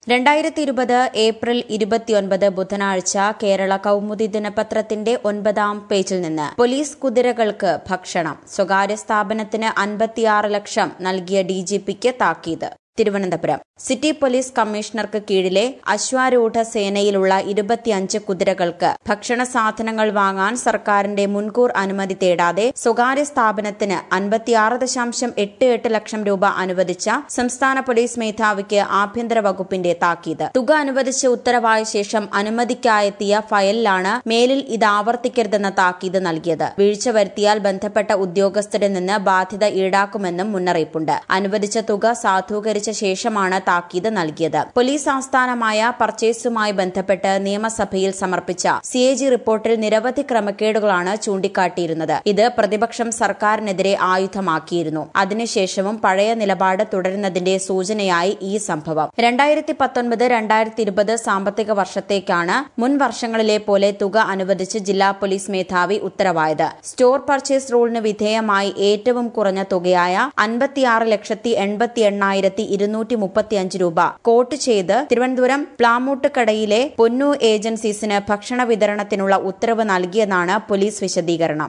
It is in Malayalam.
രണ്ടായിരത്തി ഇരുപത് ഏപ്രിൽ ഇരുപത്തിയൊൻപത് ബുധനാഴ്ച കേരള കൗമുദി ദിനപത്രത്തിന്റെ ഒൻപതാം പേജിൽ നിന്ന് പോലീസ് കുതിരകൾക്ക് ഭക്ഷണം സ്വകാര്യ സ്ഥാപനത്തിന് അൻപത്തിയാറ് ലക്ഷം നൽകിയ ഡിജിപിക്ക് താക്കീത് തിരുവനന്തപുരം സിറ്റി പോലീസ് കമ്മീഷണർക്ക് കീഴിലെ അശ്വാരൂഢ സേനയിലുള്ള ഇരുപത്തിയഞ്ച് കുതിരകൾക്ക് ഭക്ഷണ സാധനങ്ങൾ വാങ്ങാൻ സർക്കാരിന്റെ മുൻകൂർ അനുമതി തേടാതെ സ്വകാര്യ സ്ഥാപനത്തിന് അൻപത്തിയാറ് ദശാംശം എട്ട് എട്ട് ലക്ഷം രൂപ അനുവദിച്ച സംസ്ഥാന പോലീസ് മേധാവിക്ക് ആഭ്യന്തര വകുപ്പിന്റെ താക്കീത് തുക അനുവദിച്ച് ഉത്തരവായ ശേഷം അനുമതിക്കായെത്തിയ ഫയലിലാണ് മേലിൽ ഇത് ആവർത്തിക്കരുതെന്ന താക്കീത് നൽകിയത് വീഴ്ച വരുത്തിയാൽ ബന്ധപ്പെട്ട ഉദ്യോഗസ്ഥരിൽ നിന്ന് ബാധ്യത ഈടാക്കുമെന്നും മുന്നറിയിപ്പുണ്ട് അനുവദിച്ച തുക സാധൂകരിച്ച ശേഷമാണ് താക്കീത് നൽകിയത് പോലീസ് ആസ്ഥാനമായ പർച്ചേസുമായി ബന്ധപ്പെട്ട് നിയമസഭയിൽ സമർപ്പിച്ച സി എ ജി റിപ്പോർട്ടിൽ നിരവധി ക്രമക്കേടുകളാണ് ചൂണ്ടിക്കാട്ടിയിരുന്നത് ഇത് പ്രതിപക്ഷം സർക്കാരിനെതിരെ ആയുധമാക്കിയിരുന്നു അതിനുശേഷവും പഴയ നിലപാട് തുടരുന്നതിന്റെ സൂചനയായി ഈ സംഭവം രണ്ടായിരത്തി പത്തൊൻപത് രണ്ടായിരത്തി ഇരുപത് സാമ്പത്തിക വർഷത്തേക്കാണ് മുൻ വർഷങ്ങളിലെ പോലെ തുക അനുവദിച്ച് ജില്ലാ പോലീസ് മേധാവി ഉത്തരവായത് സ്റ്റോർ പർച്ചേസ് റൂളിന് വിധേയമായി ഏറ്റവും കുറഞ്ഞ തുകയായ അൻപത്തിയാറ് ലക്ഷത്തി എൺപത്തി എണ്ണായിരത്തി ഇരുന്നൂറ്റി മുപ്പത്തിയഞ്ച് രൂപ കോട്ട് ചെയ്ത് തിരുവനന്തപുരം പ്ലാമൂട്ടുകടയിലെ പൊന്നു ഏജൻസീസിന് ഭക്ഷണ വിതരണത്തിനുള്ള ഉത്തരവ് നൽകിയെന്നാണ് പോലീസ് വിശദീകരണം